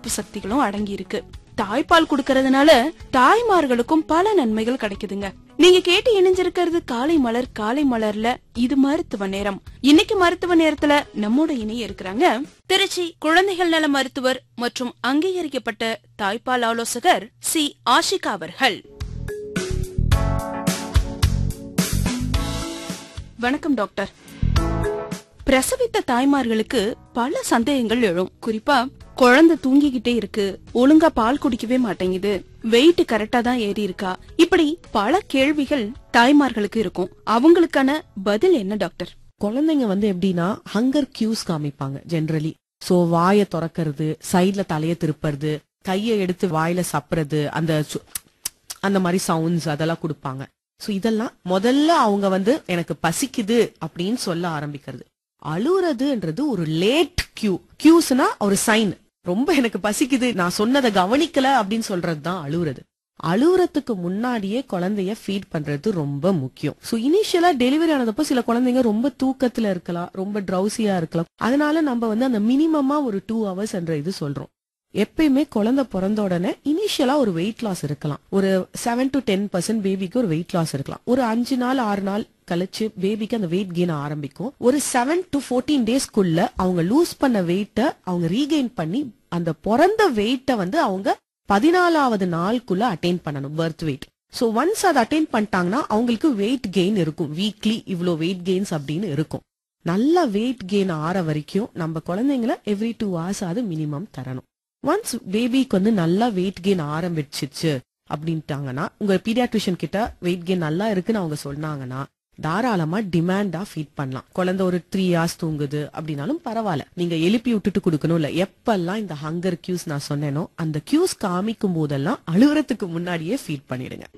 எதிர்ப்பு சக்திகளும் அடங்கி இருக்கு தாய்ப்பால் கொடுக்கறதுனால தாய்மார்களுக்கும் பல நன்மைகள் கிடைக்குதுங்க நீங்க கேட்டு இணைஞ்சிருக்கிறது காலை மலர் காலை மலர்ல இது மருத்துவ நேரம் இன்னைக்கு மருத்துவ நேரத்துல நம்மோட இணைய இருக்கிறாங்க திருச்சி குழந்தைகள் நல மருத்துவர் மற்றும் அங்கீகரிக்கப்பட்ட தாய்ப்பால் ஆலோசகர் சி ஆஷிகா அவர்கள் வணக்கம் டாக்டர் பிரசவித்த தாய்மார்களுக்கு பல சந்தேகங்கள் எழும் குறிப்பா குழந்தை தூங்கிக்கிட்டே இருக்கு ஒழுங்கா பால் குடிக்கவே மாட்டேங்குது வெயிட் கரெக்டா தான் ஏறி இருக்கா இப்படி பல கேள்விகள் தாய்மார்களுக்கு இருக்கும் அவங்களுக்கான பதில் என்ன டாக்டர் குழந்தைங்க வந்து எப்படின்னா ஹங்கர் கியூஸ் காமிப்பாங்க ஜெனரலி சோ வாயை திறக்கிறது சைடுல தலைய திருப்புறது கையை எடுத்து வாயில சப்புறது அந்த சு- அந்த மாதிரி சவுண்ட்ஸ் அதெல்லாம் கொடுப்பாங்க சோ இதெல்லாம் முதல்ல அவங்க வந்து எனக்கு பசிக்குது அப்படின்னு சொல்ல ஆரம்பிக்கிறது அழுறதுன்றது ஒரு லேட் கியூ கியூஸ்னா ஒரு சைன் ரொம்ப எனக்கு பசிக்குது நான் சொன்னதை கவனிக்கல அப்படின்னு சொல்றது தான் அழுவுறது அழுவுறதுக்கு முன்னாடியே குழந்தைய ஃபீட் பண்றது ரொம்ப முக்கியம் சோ இனிஷியலா டெலிவரி ஆனதப்போ சில குழந்தைங்க ரொம்ப தூக்கத்துல இருக்கலாம் ரொம்ப ட்ரௌசியா இருக்கலாம் அதனால நம்ம வந்து அந்த மினிமமா ஒரு டூ ஹவர்ஸ் என்ற இது சொல்றோம் எப்பயுமே குழந்தை பிறந்த உடனே இனிஷியலா ஒரு வெயிட் லாஸ் இருக்கலாம் ஒரு செவன் டு டென் பர்சன்ட் பேபிக்கு ஒரு வெயிட் லாஸ் இருக்கலாம் ஒரு அஞ்சு நாள் ஆறு நாள் கழிச்சு பேபிக்கு அந்த வெயிட் கெயின் ஆரம்பிக்கும் ஒரு செவன் டு ஃபோர்டீன் டேஸ்க்குள்ள அவங்க லூஸ் பண்ண வெயிட்ட அவங்க ரீகெயின் பண்ணி அந்த பிறந்த வெயிட்ட வந்து அவங்க பதினாலாவது நாளுக்குள்ள அட்டைன் பண்ணணும் பர்த் வெயிட் சோ ஒன்ஸ் அதை அட்டைன் பண்ணிட்டாங்கன்னா அவங்களுக்கு வெயிட் கெயின் இருக்கும் வீக்லி இவ்ளோ வெயிட் கெயின்ஸ் அப்படின்னு இருக்கும் நல்ல வெயிட் கெயின் ஆற வரைக்கும் நம்ம குழந்தைங்கள எவ்ரி டூ ஹவர்ஸ் அது மினிமம் தரணும் ஒன்ஸ் பேபிக்கு வந்து நல்லா வெயிட் கெயின் ஆரம்பிச்சிச்சு அப்படின்ட்டாங்கன்னா உங்க பீடியாட்ரிஷியன் கிட்ட வெயிட் கெயின் நல்லா இருக்குன்னு அவங்க சொன்னாங்கன்னா தாராளமா டிமாண்டா ஃபீட் பண்ணலாம் குழந்தை ஒரு த்ரீ ஹார்ஸ் தூங்குது அப்படின்னாலும் பரவாயில்ல நீங்க எழுப்பி விட்டுட்டு கொடுக்கணும் இல்ல எப்பெல்லாம் இந்த ஹங்கர் கியூஸ் நான் சொன்னேனோ அந்த கியூஸ் காமிக்கும் போதெல்லாம் அழுகுறதுக்கு முன்னாடியே ஃபீட் பண்ணிடுங்க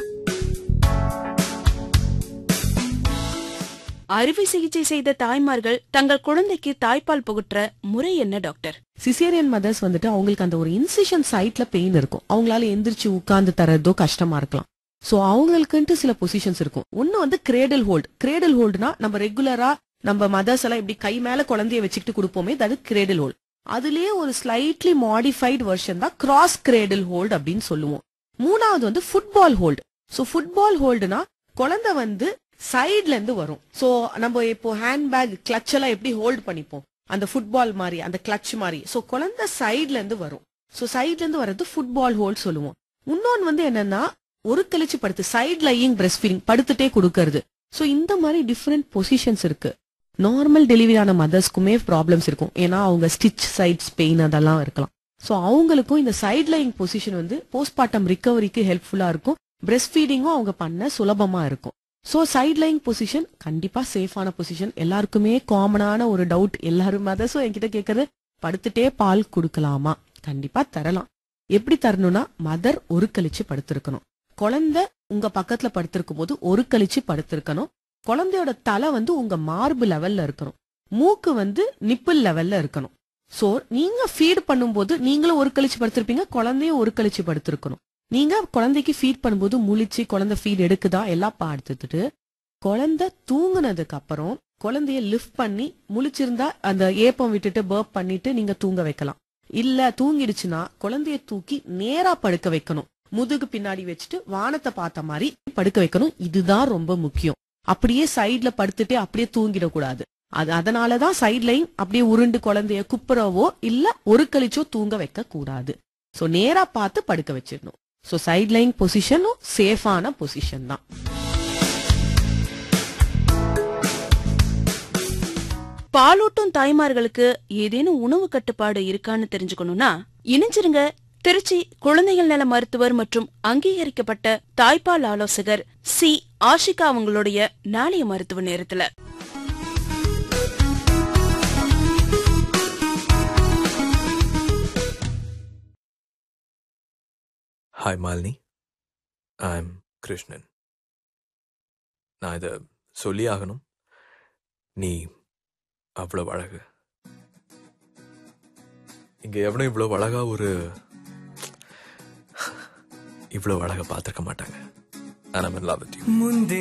அறுவை சிகிச்சை செய்த தாய்மார்கள் தங்கள் குழந்தைக்கு தாய்ப்பால் புகுற்ற முறை என்ன டாக்டர் சிசேரியன் மதர்ஸ் வந்துட்டு அவங்களுக்கு அந்த ஒரு இன்சிஷன் சைட்ல பெயின் இருக்கும் அவங்களால எந்திரிச்சு உட்கார்ந்து தரதோ கஷ்டமா இருக்கலாம் சோ அவங்களுக்குன்ட்டு சில பொசிஷன்ஸ் இருக்கும் ஒன்னு வந்து கிரேடல் ஹோல்ட் கிரேடல் ஹோல்டுனா நம்ம ரெகுலரா நம்ம மதர்ஸ் எல்லாம் இப்படி கை மேல குழந்தைய வச்சுக்கிட்டு கொடுப்போமே அது கிரேடல் ஹோல்ட் அதுலயே ஒரு ஸ்லைட்லி மாடிஃபைட் வெர்ஷன் தான் கிராஸ் கிரேடல் ஹோல்ட் அப்படின்னு சொல்லுவோம் மூணாவது வந்து ஃபுட்பால் ஹோல்டு சோ ஃபுட்பால் ஹோல்டுனா குழந்தை வந்து சைடுல இருந்து வரும் சோ நம்ம இப்போ ஹேண்ட்பேக் கிளட்ச் எல்லாம் எப்படி ஹோல்ட் பண்ணிப்போம் அந்த ஃபுட்பால் மாதிரி அந்த கிளட்ச் மாதிரி சோ குழந்தை சைடுல இருந்து வரும் சோ சைடுல இருந்து வர்றது ஃபுட்பால் ஹோல்ட் சொல்லுவோம் இன்னொன்னு வந்து என்னன்னா ஒரு கழிச்சு படுத்து சைட் லையிங் பிரஸ்ட் ஃபீடிங் படுத்துட்டே கொடுக்கறது சோ இந்த மாதிரி டிஃப்ரெண்ட் பொசிஷன்ஸ் இருக்கு நார்மல் டெலிவரி ஆன மதர்ஸ்க்குமே ப்ராப்ளம்ஸ் இருக்கும் ஏன்னா அவங்க ஸ்டிச் சைட்ஸ் பெயின் அதெல்லாம் இருக்கலாம் சோ அவங்களுக்கும் இந்த சைட் லைங் பொசிஷன் வந்து போஸ்ட்மார்ட்டம் ரிகவரிக்கு ஹெல்ப்ஃபுல்லா இருக்கும் பிரஸ்ட் ஃபீடிங்கும் அவங்க பண்ண சுலபமா இருக்கும் சோ சைட் லைங் பொசிஷன் கண்டிப்பா சேஃபான பொசிஷன் எல்லாருக்குமே காமனான ஒரு டவுட் எல்லாரும் மதர்ஸும் என்கிட்ட கேக்குறது படுத்துட்டே பால் கொடுக்கலாமா கண்டிப்பா தரலாம் எப்படி தரணும்னா மதர் ஒரு கழிச்சு படுத்திருக்கணும் குழந்தை உங்க பக்கத்துல படுத்திருக்கும் போது ஒரு கழிச்சு படுத்திருக்கணும் குழந்தையோட தலை வந்து உங்க மார்பு லெவல்ல இருக்கணும் மூக்கு வந்து நிப்பிள் லெவல்ல இருக்கணும் சோ நீங்க ஃபீட் பண்ணும்போது நீங்களும் ஒரு கழிச்சு படுத்திருப்பீங்க குழந்தையும் ஒரு கழிச்சு படுத்திருக்கணும் நீங்க குழந்தைக்கு ஃபீட் பண்ணும்போது முழிச்சு குழந்தை ஃபீட் எடுக்குதா எல்லாம் பார்த்துட்டு குழந்தை தூங்குனதுக்கு அப்புறம் குழந்தைய லிஃப்ட் பண்ணி முழிச்சிருந்தா அந்த ஏப்பம் விட்டுட்டு பர்ப் பண்ணிட்டு நீங்க தூங்க வைக்கலாம் இல்ல தூங்கிடுச்சுன்னா குழந்தைய தூக்கி நேரா படுக்க வைக்கணும் முதுகு பின்னாடி வச்சுட்டு வானத்தை பார்த்த மாதிரி படுக்க வைக்கணும் இதுதான் ரொம்ப முக்கியம் அப்படியே சைடுல படுத்துட்டு அப்படியே தூங்கிடக்கூடாது அது அதனாலதான் சைட் லைன் அப்படியே உருண்டு குழந்தைய குப்புறவோ இல்ல ஒரு கழிச்சோ தூங்க வைக்க கூடாது சோ நேரா பார்த்து படுக்க வச்சிடணும் சோ சைட் லைன் பொசிஷனும் சேஃபான பொசிஷன் தான் பாலூட்டும் தாய்மார்களுக்கு ஏதேனும் உணவு கட்டுப்பாடு இருக்கான்னு தெரிஞ்சுக்கணும்னா இணைஞ்சிருங்க திருச்சி குழந்தைகள் நல மருத்துவர் மற்றும் அங்கீகரிக்கப்பட்ட தாய்ப்பால் ஆலோசகர் சி ஆஷிகா அவங்களுடைய நாளைய மருத்துவ நேரத்துல hi Malini I am Krishnan நான் இதை சொல்லி ஆகணும் நீ அவ்வளவு அழகு இங்க எவனும் இவ்வளவு அழகா ஒரு இவ்வளவு அழகா பார்த்திருக்க மாட்டாங்க and I'm in love with you